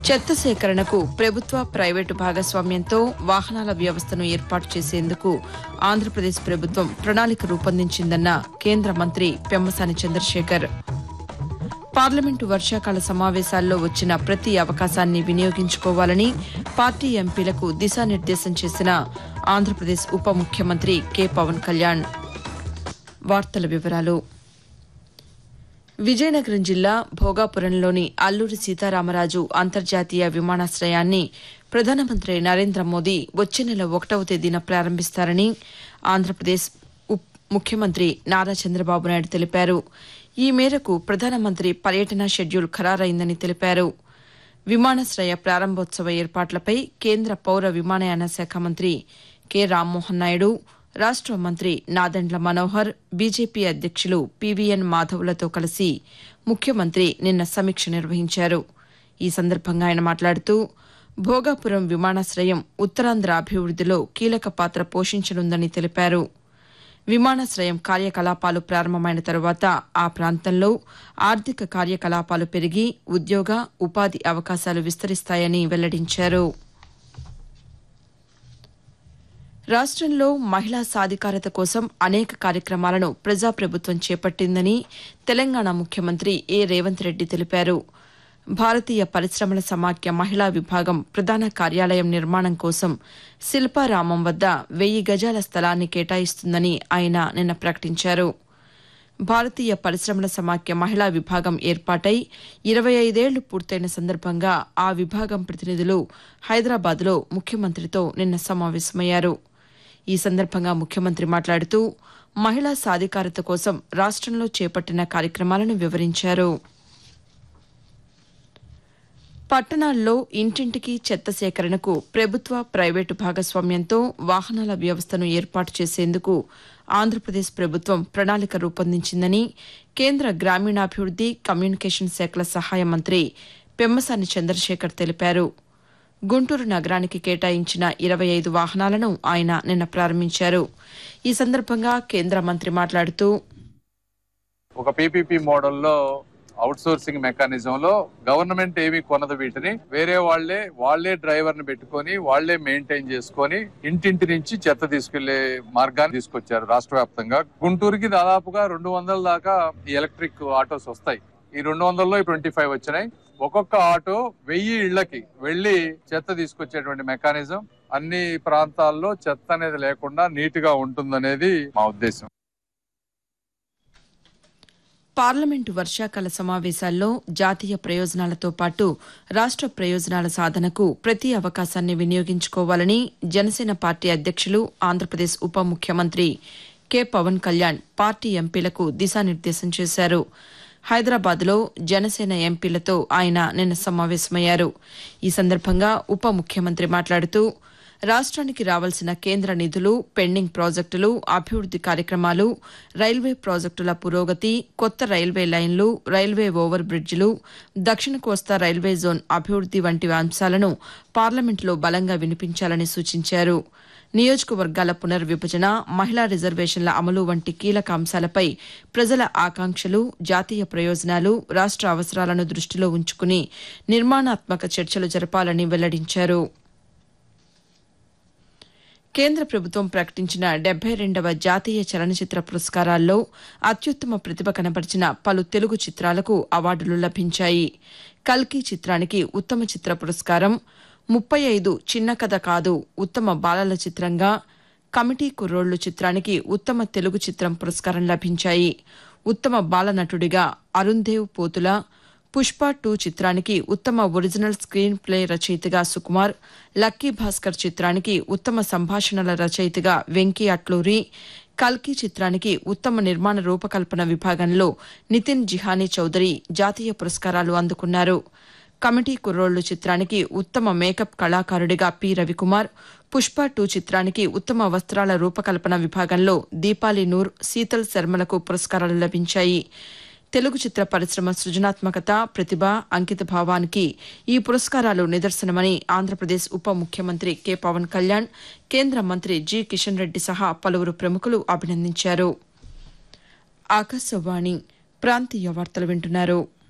చెత్త సేకరణకు ప్రభుత్వ ప్రైవేటు భాగస్వామ్యంతో వాహనాల వ్యవస్థను ఏర్పాటు చేసేందుకు ఆంధ్రప్రదేశ్ ప్రభుత్వం ప్రణాళిక రూపొందించిందన్న కేంద్ర మంత్రి పెమ్మసాని చంద్రశేఖర్ పార్లమెంటు వర్షాకాల సమావేశాల్లో వచ్చిన ప్రతి అవకాశాన్ని వినియోగించుకోవాలని పార్టీ ఎంపీలకు దిశానిర్దేశం చేసిన ఆంధ్రప్రదేశ్ ఉప ముఖ్యమంత్రి కె పవన్ కళ్యాణ్ వార్తల వివరాలు విజయనగరం జిల్లా భోగాపురంలోని అల్లూరి సీతారామరాజు అంతర్జాతీయ విమానాశ్రయాన్ని ప్రధానమంత్రి నరేంద్ర మోదీ వచ్చే నెల ఒకటవ తేదీన ప్రారంభిస్తారని ఆంధ్రప్రదేశ్ ఉప్ ముఖ్యమంత్రి నారా చంద్రబాబు నాయుడు తెలిపారు ఈ మేరకు ప్రధానమంత్రి పర్యటన షెడ్యూల్ ఖరారైందని తెలిపారు విమానాశ్రయ ప్రారంభోత్సవ ఏర్పాట్లపై కేంద్ర పౌర విమానయాన శాఖ మంత్రి కె రామ్మోహన్ నాయుడు రాష్ట మంత్రి నాదెండ్ల మనోహర్ బీజేపీ అధ్యక్షులు పీవీఎన్ మాధవ్లతో కలిసి ముఖ్యమంత్రి నిన్న సమీక్ష నిర్వహించారు ఈ సందర్భంగా ఆయన మాట్లాడుతూ భోగాపురం విమానాశ్రయం ఉత్తరాంధ్ర అభివృద్దిలో కీలక పాత్ర పోషించనుందని తెలిపారు విమానాశ్రయం కార్యకలాపాలు ప్రారంభమైన తరువాత ఆ ప్రాంతంలో ఆర్థిక కార్యకలాపాలు పెరిగి ఉద్యోగ ఉపాధి అవకాశాలు విస్తరిస్తాయని వెల్లడించారు రాష్ట్రంలో మహిళా సాధికారత కోసం అనేక కార్యక్రమాలను ప్రజాప్రభుత్వం చేపట్టిందని తెలంగాణ ముఖ్యమంత్రి ఏ రేవంత్ రెడ్డి తెలిపారు భారతీయ పరిశ్రమల సమాఖ్య మహిళా విభాగం ప్రధాన కార్యాలయం నిర్మాణం కోసం శిల్పారామం వద్ద వెయ్యి గజాల స్థలాన్ని కేటాయిస్తుందని ఆయన నిన్న ప్రకటించారు భారతీయ పరిశ్రమల సమాఖ్య మహిళా విభాగం ఏర్పాటై ఇరవై ఐదేళ్లు పూర్తయిన సందర్భంగా ఆ విభాగం ప్రతినిధులు హైదరాబాద్లో ముఖ్యమంత్రితో నిన్న సమావేశమయ్యారు ఈ సందర్భంగా ముఖ్యమంత్రి మాట్లాడుతూ మహిళా సాధికారత కోసం రాష్టంలో చేపట్టిన కార్యక్రమాలను వివరించారు పట్టణాల్లో ఇంటింటికి చెత్త సేకరణకు ప్రభుత్వ ప్రైవేటు భాగస్వామ్యంతో వాహనాల వ్యవస్థను ఏర్పాటు చేసేందుకు ఆంధ్రప్రదేశ్ ప్రభుత్వం ప్రణాళిక రూపొందించిందని కేంద్ర గ్రామీణాభివృద్ది కమ్యూనికేషన్ శాఖల సహాయ మంత్రి పెమ్మసాని చంద్రశేఖర్ తెలిపారు గుంటూరు నగరానికి కేటాయించిన ఇరవై ఐదు వాహనాలను ఆయన నిన్న ప్రారంభించారు ఈ సందర్భంగా కేంద్ర మంత్రి మాట్లాడుతూ ఒక పీపీపీ మోడల్లో అవుట్ సోర్సింగ్ మెకానిజం లో గవర్నమెంట్ ఏమి కొనదు వీటిని వేరే వాళ్ళే వాళ్ళే డ్రైవర్ ని పెట్టుకొని వాళ్ళే మెయింటైన్ చేసుకొని ఇంటింటి నుంచి చెత్త తీసుకెళ్లే మార్గాన్ని తీసుకొచ్చారు రాష్ట్ర వ్యాప్తంగా గుంటూరుకి దాదాపుగా రెండు వందల దాకా ఈ ఎలక్ట్రిక్ ఆటోస్ వస్తాయి ఈ రెండు వందల్లో ట్వంటీ ఫైవ్ వచ్చినాయి ఒక్కొక్క ఆటో వెయ్యి ఇళ్లకి వెళ్లి చెత్త తీసుకొచ్చేటువంటి మెకానిజం అన్ని ప్రాంతాల్లో చెత్త అనేది లేకుండా నీట్ గా ఉంటుందనేది మా ఉద్దేశం పార్లమెంటు వర్షాకాల సమావేశాల్లో జాతీయ ప్రయోజనాలతో పాటు రాష్ట ప్రయోజనాల సాధనకు ప్రతి అవకాశాన్ని వినియోగించుకోవాలని జనసేన పార్టీ అధ్యక్షులు ఆంధ్రప్రదేశ్ ఉప ముఖ్యమంత్రి కె పవన్ కళ్యాణ్ పార్టీ ఎంపీలకు దిశానిర్దేశం చేశారు హైదరాబాద్లో జనసేన ఎంపీలతో ఆయన నిన్న సమావేశమయ్యారు ఈ సందర్భంగా ఉప ముఖ్యమంత్రి మాట్లాడుతూ రాష్ట్రానికి రావాల్సిన కేంద్ర నిధులు పెండింగ్ ప్రాజెక్టులు అభివృద్ది కార్యక్రమాలు రైల్వే ప్రాజెక్టుల పురోగతి కొత్త రైల్వే లైన్లు రైల్వే ఓవర్ బ్రిడ్జిలు దక్షిణ కోస్తా రైల్వే జోన్ అభివృద్ది వంటి అంశాలను పార్లమెంటులో బలంగా వినిపించాలని సూచించారు నియోజకవర్గాల పునర్విభజన మహిళా రిజర్వేషన్ల అమలు వంటి కీలక అంశాలపై ప్రజల ఆకాంక్షలు జాతీయ ప్రయోజనాలు రాష్ట అవసరాలను దృష్టిలో ఉంచుకుని నిర్మాణాత్మక చర్చలు జరపాలని వెల్లడించారు కేంద్ర ప్రభుత్వం ప్రకటించిన డెబ్బై రెండవ జాతీయ చలనచిత్ర పురస్కారాల్లో అత్యుత్తమ ప్రతిభ కనబరిచిన పలు తెలుగు చిత్రాలకు అవార్డులు లభించాయి కల్కి చిత్రానికి ఉత్తమ చిత్ర పురస్కారం ముప్పై ఐదు చిన్న కథ కాదు ఉత్తమ బాలల చిత్రంగా కమిటీ కుర్రోళ్లు చిత్రానికి ఉత్తమ తెలుగు చిత్రం పురస్కారం లభించాయి ఉత్తమ బాల నటుడిగా అరుణ్దేవ్ పోతుల పుష్ప టూ చిత్రానికి ఉత్తమ ఒరిజినల్ స్క్రీన్ ప్లే రచయితగా సుకుమార్ లక్కీ భాస్కర్ చిత్రానికి ఉత్తమ సంభాషణల రచయితగా వెంకీ అట్లూరి కల్కి చిత్రానికి ఉత్తమ నిర్మాణ రూపకల్పన విభాగంలో నితిన్ జిహానీ చౌదరి జాతీయ పురస్కారాలు అందుకున్నారు కమిటీ కుర్రోళ్లు చిత్రానికి ఉత్తమ మేకప్ కళాకారుడిగా పి రవికుమార్ పుష్ప టూ చిత్రానికి ఉత్తమ వస్త్రాల రూపకల్పన విభాగంలో దీపాలి నూర్ శీతల్ శర్మలకు పురస్కారాలు లభించాయి తెలుగు చిత్ర పరిశ్రమ సృజనాత్మకత ప్రతిభ అంకిత భావానికి ఈ పురస్కారాలు నిదర్శనమని ఆంధ్రప్రదేశ్ ఉప ముఖ్యమంత్రి కె పవన్ కళ్యాణ్ కేంద్ర మంత్రి జి కిషన్ రెడ్డి సహా పలువురు ప్రముఖులు అభినందించారు ఆకాశవాణి ప్రాంతీయ వార్తలు వింటున్నారు